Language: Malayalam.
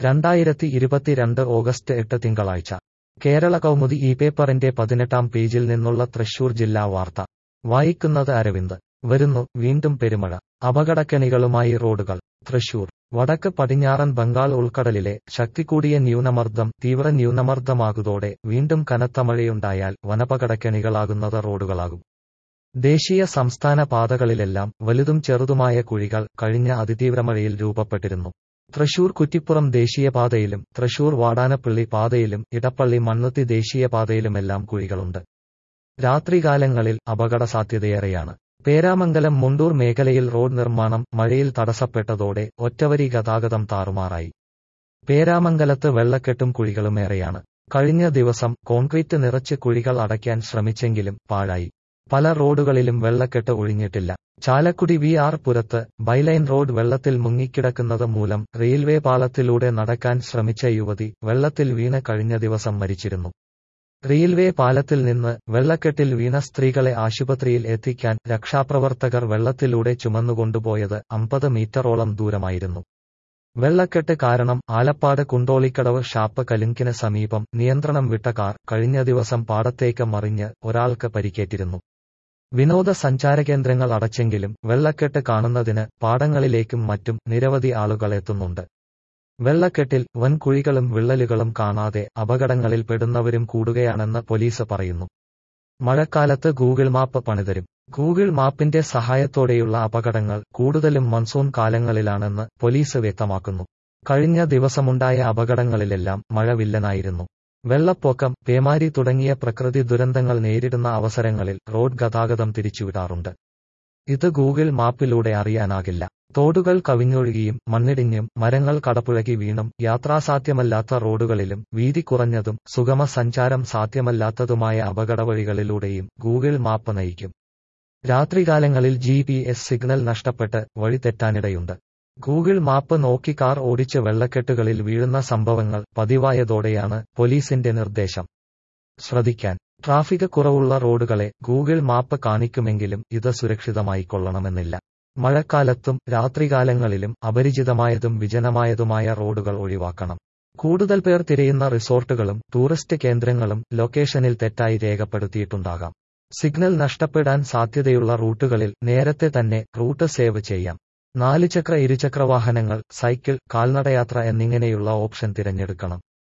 രണ്ടായിരത്തി ഇരുപത്തിരണ്ട് ഓഗസ്റ്റ് എട്ട് തിങ്കളാഴ്ച കേരള കൗമുദി ഈ പേപ്പറിന്റെ പതിനെട്ടാം പേജിൽ നിന്നുള്ള തൃശൂർ ജില്ലാ വാർത്ത വായിക്കുന്നത് അരവിന്ദ് വരുന്നു വീണ്ടും പെരുമഴ അപകടക്കെണികളുമായി റോഡുകൾ തൃശൂർ വടക്ക് പടിഞ്ഞാറൻ ബംഗാൾ ഉൾക്കടലിലെ ശക്തി കൂടിയ ന്യൂനമർദ്ദം തീവ്ര ന്യൂനമർദ്ദമാകുതോടെ വീണ്ടും കനത്ത മഴയുണ്ടായാൽ വനപകടക്കെണികളാകുന്നത് റോഡുകളാകും ദേശീയ സംസ്ഥാന പാതകളിലെല്ലാം വലുതും ചെറുതുമായ കുഴികൾ കഴിഞ്ഞ അതിതീവ്രമഴയിൽ രൂപപ്പെട്ടിരുന്നു തൃശൂർ കുറ്റിപ്പുറം ദേശീയപാതയിലും തൃശൂർ വാടാനപ്പള്ളി പാതയിലും ഇടപ്പള്ളി മണ്ണുത്തി ദേശീയപാതയിലുമെല്ലാം കുഴികളുണ്ട് രാത്രികാലങ്ങളിൽ അപകട സാധ്യതയേറെയാണ് പേരാമംഗലം മുണ്ടൂർ മേഖലയിൽ റോഡ് നിർമ്മാണം മഴയിൽ തടസ്സപ്പെട്ടതോടെ ഒറ്റവരി ഗതാഗതം താറുമാറായി പേരാമംഗലത്ത് വെള്ളക്കെട്ടും കുഴികളുമേറെയാണ് കഴിഞ്ഞ ദിവസം കോൺക്രീറ്റ് നിറച്ച് കുഴികൾ അടയ്ക്കാൻ ശ്രമിച്ചെങ്കിലും പാഴായി പല റോഡുകളിലും വെള്ളക്കെട്ട് ഒഴിഞ്ഞിട്ടില്ല ചാലക്കുടി വി ആർ പുരത്ത് ബൈലൈൻ റോഡ് വെള്ളത്തിൽ മുങ്ങിക്കിടക്കുന്നത് മൂലം റെയിൽവേ പാളത്തിലൂടെ നടക്കാൻ ശ്രമിച്ച യുവതി വെള്ളത്തിൽ വീണ് കഴിഞ്ഞ ദിവസം മരിച്ചിരുന്നു റെയിൽവേ പാലത്തിൽ നിന്ന് വെള്ളക്കെട്ടിൽ വീണ സ്ത്രീകളെ ആശുപത്രിയിൽ എത്തിക്കാൻ രക്ഷാപ്രവർത്തകർ വെള്ളത്തിലൂടെ ചുമന്നുകൊണ്ടുപോയത് അമ്പത് മീറ്ററോളം ദൂരമായിരുന്നു വെള്ളക്കെട്ട് കാരണം ആലപ്പാട് കുണ്ടോളിക്കടവ് ഷാപ്പ് കലുങ്കിന് സമീപം നിയന്ത്രണം വിട്ട കാർ കഴിഞ്ഞ ദിവസം പാടത്തേക്ക് മറിഞ്ഞ് ഒരാൾക്ക് പരിക്കേറ്റിരുന്നു വിനോദസഞ്ചാര കേന്ദ്രങ്ങൾ അടച്ചെങ്കിലും വെള്ളക്കെട്ട് കാണുന്നതിന് പാടങ്ങളിലേക്കും മറ്റും നിരവധി ആളുകൾ എത്തുന്നുണ്ട് വെള്ളക്കെട്ടിൽ വൻകുഴികളും വിള്ളലുകളും കാണാതെ അപകടങ്ങളിൽ പെടുന്നവരും കൂടുകയാണെന്ന് പോലീസ് പറയുന്നു മഴക്കാലത്ത് ഗൂഗിൾ മാപ്പ് പണിതരും ഗൂഗിൾ മാപ്പിന്റെ സഹായത്തോടെയുള്ള അപകടങ്ങൾ കൂടുതലും മൺസൂൺ കാലങ്ങളിലാണെന്ന് പോലീസ് വ്യക്തമാക്കുന്നു കഴിഞ്ഞ ദിവസമുണ്ടായ അപകടങ്ങളിലെല്ലാം മഴ വില്ലനായിരുന്നു വെള്ളപ്പൊക്കം പേമാരി തുടങ്ങിയ പ്രകൃതി ദുരന്തങ്ങൾ നേരിടുന്ന അവസരങ്ങളിൽ റോഡ് ഗതാഗതം തിരിച്ചുവിടാറുണ്ട് ഇത് ഗൂഗിൾ മാപ്പിലൂടെ അറിയാനാകില്ല തോടുകൾ കവിഞ്ഞൊഴുകിയും മണ്ണിടിഞ്ഞും മരങ്ങൾ കടപുഴകി വീണും യാത്രാസാധ്യമല്ലാത്ത റോഡുകളിലും വീതി കുറഞ്ഞതും സുഗമ സഞ്ചാരം സാധ്യമല്ലാത്തതുമായ അപകടവഴികളിലൂടെയും ഗൂഗിൾ മാപ്പ് നയിക്കും രാത്രികാലങ്ങളിൽ ജി പി എസ് സിഗ്നൽ നഷ്ടപ്പെട്ട് വഴി തെറ്റാനിടയുണ്ട് ഗൂഗിൾ മാപ്പ് നോക്കി കാർ ഓടിച്ച് വെള്ളക്കെട്ടുകളിൽ വീഴുന്ന സംഭവങ്ങൾ പതിവായതോടെയാണ് പോലീസിന്റെ നിർദ്ദേശം ശ്രദ്ധിക്കാൻ ട്രാഫിക് കുറവുള്ള റോഡുകളെ ഗൂഗിൾ മാപ്പ് കാണിക്കുമെങ്കിലും ഇത് സുരക്ഷിതമായി കൊള്ളണമെന്നില്ല മഴക്കാലത്തും രാത്രികാലങ്ങളിലും അപരിചിതമായതും വിജനമായതുമായ റോഡുകൾ ഒഴിവാക്കണം കൂടുതൽ പേർ തിരയുന്ന റിസോർട്ടുകളും ടൂറിസ്റ്റ് കേന്ദ്രങ്ങളും ലൊക്കേഷനിൽ തെറ്റായി രേഖപ്പെടുത്തിയിട്ടുണ്ടാകാം സിഗ്നൽ നഷ്ടപ്പെടാൻ സാധ്യതയുള്ള റൂട്ടുകളിൽ നേരത്തെ തന്നെ റൂട്ട് സേവ് ചെയ്യാം നാലുചക്ര ഇരുചക്ര വാഹനങ്ങൾ സൈക്കിൾ കാൽനടയാത്ര എന്നിങ്ങനെയുള്ള ഓപ്ഷൻ തിരഞ്ഞെടുക്കണം